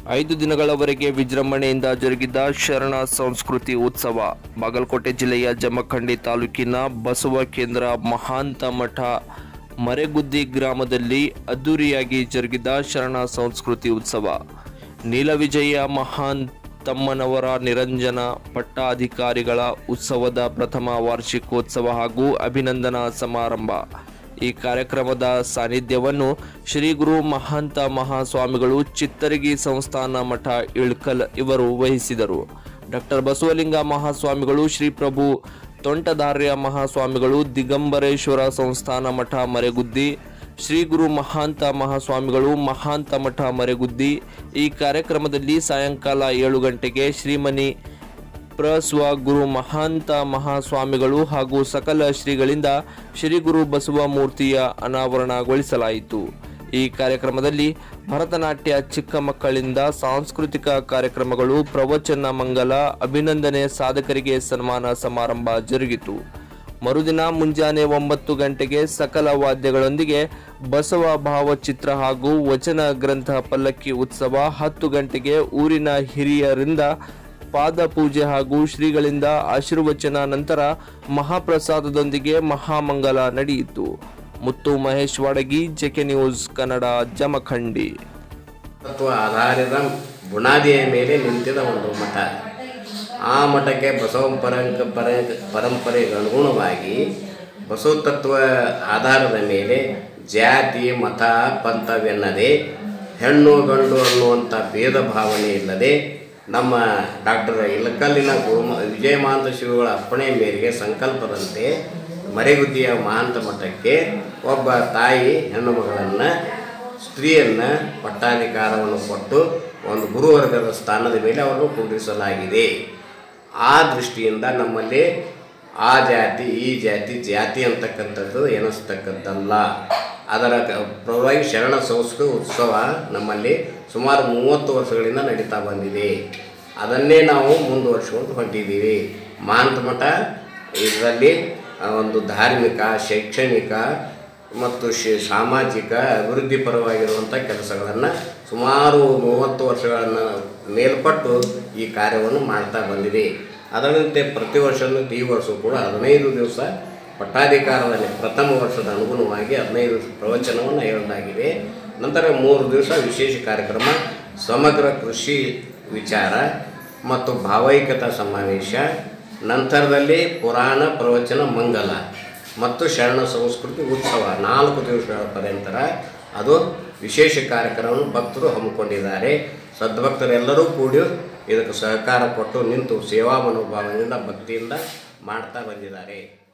ಐದು ದಿನಗಳವರೆಗೆ ವಿಜೃಂಭಣೆಯಿಂದ ಜರುಗಿದ ಶರಣ ಸಂಸ್ಕೃತಿ ಉತ್ಸವ ಬಾಗಲಕೋಟೆ ಜಿಲ್ಲೆಯ ಜಮಖಂಡಿ ತಾಲೂಕಿನ ಬಸವ ಕೇಂದ್ರ ಮಹಾಂತ ಮಠ ಮರೆಗುದ್ದಿ ಗ್ರಾಮದಲ್ಲಿ ಅದ್ದೂರಿಯಾಗಿ ಜರುಗಿದ ಶರಣ ಸಂಸ್ಕೃತಿ ಉತ್ಸವ ನೀಲವಿಜಯ ಮಹಾನ್ ತಮ್ಮನವರ ನಿರಂಜನ ಪಟ್ಟಾಧಿಕಾರಿಗಳ ಉತ್ಸವದ ಪ್ರಥಮ ವಾರ್ಷಿಕೋತ್ಸವ ಹಾಗೂ ಅಭಿನಂದನಾ ಸಮಾರಂಭ ಈ ಕಾರ್ಯಕ್ರಮದ ಸಾನ್ನಿಧ್ಯವನ್ನು ಶ್ರೀ ಗುರು ಮಹಾಂತ ಮಹಾಸ್ವಾಮಿಗಳು ಚಿತ್ತರಗಿ ಸಂಸ್ಥಾನ ಮಠ ಇಳ್ಕಲ್ ಇವರು ವಹಿಸಿದರು ಡಾಕ್ಟರ್ ಬಸವಲಿಂಗ ಮಹಾಸ್ವಾಮಿಗಳು ಶ್ರೀ ಪ್ರಭು ತೋಂಟದಾರ್ಯ ಮಹಾಸ್ವಾಮಿಗಳು ದಿಗಂಬರೇಶ್ವರ ಸಂಸ್ಥಾನ ಮಠ ಮರೆಗುದ್ದಿ ಶ್ರೀ ಗುರು ಮಹಾಂತ ಮಹಾಸ್ವಾಮಿಗಳು ಮಹಾಂತ ಮಠ ಮರೆಗುದ್ದಿ ಈ ಕಾರ್ಯಕ್ರಮದಲ್ಲಿ ಸಾಯಂಕಾಲ ಏಳು ಗಂಟೆಗೆ ಶ್ರೀಮನಿ ಪ್ರಸ್ವ ಗುರು ಮಹಾಂತ ಮಹಾಸ್ವಾಮಿಗಳು ಹಾಗೂ ಸಕಲ ಶ್ರೀಗಳಿಂದ ಶ್ರೀ ಗುರು ಬಸವ ಮೂರ್ತಿಯ ಅನಾವರಣಗೊಳಿಸಲಾಯಿತು ಈ ಕಾರ್ಯಕ್ರಮದಲ್ಲಿ ಭರತನಾಟ್ಯ ಚಿಕ್ಕ ಮಕ್ಕಳಿಂದ ಸಾಂಸ್ಕೃತಿಕ ಕಾರ್ಯಕ್ರಮಗಳು ಪ್ರವಚನ ಮಂಗಲ ಅಭಿನಂದನೆ ಸಾಧಕರಿಗೆ ಸನ್ಮಾನ ಸಮಾರಂಭ ಜರುಗಿತು ಮರುದಿನ ಮುಂಜಾನೆ ಒಂಬತ್ತು ಗಂಟೆಗೆ ಸಕಲ ವಾದ್ಯಗಳೊಂದಿಗೆ ಬಸವ ಭಾವಚಿತ್ರ ಹಾಗೂ ವಚನ ಗ್ರಂಥ ಪಲ್ಲಕ್ಕಿ ಉತ್ಸವ ಹತ್ತು ಗಂಟೆಗೆ ಊರಿನ ಹಿರಿಯರಿಂದ ಪಾದ ಪೂಜೆ ಹಾಗೂ ಶ್ರೀಗಳಿಂದ ಆಶೀರ್ವಚನ ನಂತರ ಮಹಾಪ್ರಸಾದದೊಂದಿಗೆ ಮಹಾಮಂಗಲ ನಡೆಯಿತು ಮುತ್ತು ಮಹೇಶ್ ವಾಡಗಿ ಜೆಕೆ ನ್ಯೂಸ್ ಕನ್ನಡ ಜಮಖಂಡಿ ತತ್ವ ಆಧಾರಿತ ಬುನಾದಿಯ ಮೇಲೆ ನಿಂತಿದ ಒಂದು ಮಠ ಆ ಮಠಕ್ಕೆ ಬಸವ ಪರಂಕ ಪರ ಪರಂಪರೆಗೆ ಅನುಗುಣವಾಗಿ ಬಸವ ತತ್ವ ಆಧಾರದ ಮೇಲೆ ಜಾತಿ ಮತ ಪಂಥವೆನ್ನದೆ ಹೆಣ್ಣು ಗಂಡು ಅನ್ನುವಂಥ ಭೇದ ಭಾವನೆ ಇಲ್ಲದೆ ನಮ್ಮ ಡಾಕ್ಟರ್ ಇಲಕಲ್ಲಿನ ಗುರು ವಿಜಯಮಾಂತ ಶಿವಗಳ ಅಪ್ಪಣೆ ಮೇರೆಗೆ ಸಂಕಲ್ಪದಂತೆ ಮರೆಗುದ್ದಿಯ ಮಹಾಂತ ಮಠಕ್ಕೆ ಒಬ್ಬ ತಾಯಿ ಹೆಣ್ಣು ಮಗಳನ್ನು ಸ್ತ್ರೀಯನ್ನು ಪಟ್ಟಾಧಿಕಾರವನ್ನು ಕೊಟ್ಟು ಒಂದು ಗುರುವರ್ಗದ ಸ್ಥಾನದ ಮೇಲೆ ಅವರನ್ನು ಕೂಡಿಸಲಾಗಿದೆ ಆ ದೃಷ್ಟಿಯಿಂದ ನಮ್ಮಲ್ಲಿ ಆ ಜಾತಿ ಈ ಜಾತಿ ಜಾತಿ ಅಂತಕ್ಕಂಥದ್ದು ಎನಿಸ್ತಕ್ಕದ್ದಲ್ಲ ಅದರ ಕ- ಪರವಾಗಿ ಶರಣ ಸಂಸ್ಕೃತಿ ಉತ್ಸವ ನಮ್ಮಲ್ಲಿ ಸುಮಾರು ಮೂವತ್ತು ವರ್ಷಗಳಿಂದ ನಡೀತಾ ಬಂದಿದೆ ಅದನ್ನೇ ನಾವು ಮುಂದುವರ್ಸ್ಕೊಂಡು ಹೊಂಟಿದ್ದೀವಿ ಮಹಾಂತ ಮಠ ಇದರಲ್ಲಿ ಆ, ಒಂದು ಧಾರ್ಮಿಕ ಶೈಕ್ಷಣಿಕ ಮತ್ತು ಶಿ ಸಾಮಾಜಿಕ ಅಭಿವೃದ್ಧಿ ಪರವಾಗಿರುವಂಥ ಕೆಲಸಗಳನ್ನು ಸುಮಾರು ಮೂವತ್ತು ವರ್ಷಗಳನ್ನು ಮೇಲ್ಪಟ್ಟು ಈ ಕಾರ್ಯವನ್ನು ಮಾಡ್ತಾ ಬಂದಿದೆ ಅದರಂತೆ ಪ್ರತಿ ವರ್ಷವೂ ಈ ವರ್ಷ ಕೂಡ ಹದಿನೈದು ದಿವಸ ಪಟ್ಟಾಧಿಕಾರದಲ್ಲಿ ಪ್ರಥಮ ವರ್ಷದ ಅನುಗುಣವಾಗಿ ಹದಿನೈದು ಪ್ರವಚನವನ್ನು ಹೇಳಲಾಗಿದೆ ನಂತರ ಮೂರು ದಿವಸ ವಿಶೇಷ ಕಾರ್ಯಕ್ರಮ ಸಮಗ್ರ ಕೃಷಿ ವಿಚಾರ ಮತ್ತು ಭಾವೈಕ್ಯತಾ ಸಮಾವೇಶ ನಂತರದಲ್ಲಿ ಪುರಾಣ ಪ್ರವಚನ ಮಂಗಲ ಮತ್ತು ಶರಣ ಸಂಸ್ಕೃತಿ ಉತ್ಸವ ನಾಲ್ಕು ದಿವಸಗಳ ಪರ್ಯಂತರ ಅದು ವಿಶೇಷ ಕಾರ್ಯಕ್ರಮವನ್ನು ಭಕ್ತರು ಹಮ್ಮಿಕೊಂಡಿದ್ದಾರೆ ಸದ್ಭಕ್ತರೆಲ್ಲರೂ ಕೂಡಿ ಇದಕ್ಕೆ ಸಹಕಾರ ಕೊಟ್ಟು ನಿಂತು ಸೇವಾ ಮನೋಭಾವನೆಯಿಂದ ಭಕ್ತಿಯಿಂದ ಮಾಡ್ತಾ ಬಂದಿದ್ದಾರೆ